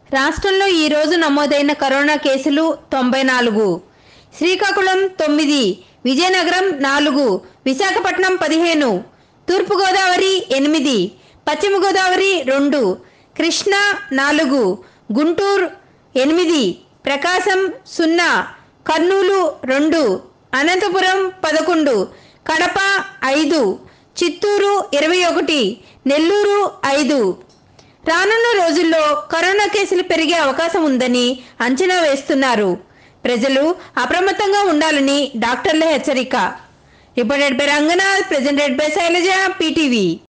రాష్ట్రంలో ఈ రోజు నమోదైన కరోనా కేసులు తొంభై నాలుగు శ్రీకాకుళం తొమ్మిది విజయనగరం నాలుగు విశాఖపట్నం పదిహేను తూర్పుగోదావరి ఎనిమిది పశ్చిమ గోదావరి రెండు కృష్ణా నాలుగు గుంటూరు ఎనిమిది ప్రకాశం సున్నా కర్నూలు రెండు అనంతపురం పదకొండు కడప ఐదు చిత్తూరు ఇరవై ఒకటి నెల్లూరు ఐదు రానున్న రోజుల్లో కరోనా కేసులు పెరిగే అవకాశం ఉందని అంచనా వేస్తున్నారు ప్రజలు అప్రమత్తంగా ఉండాలని డాక్టర్ల హెచ్చరిక reported by Ranganath presented by Shailaja PTV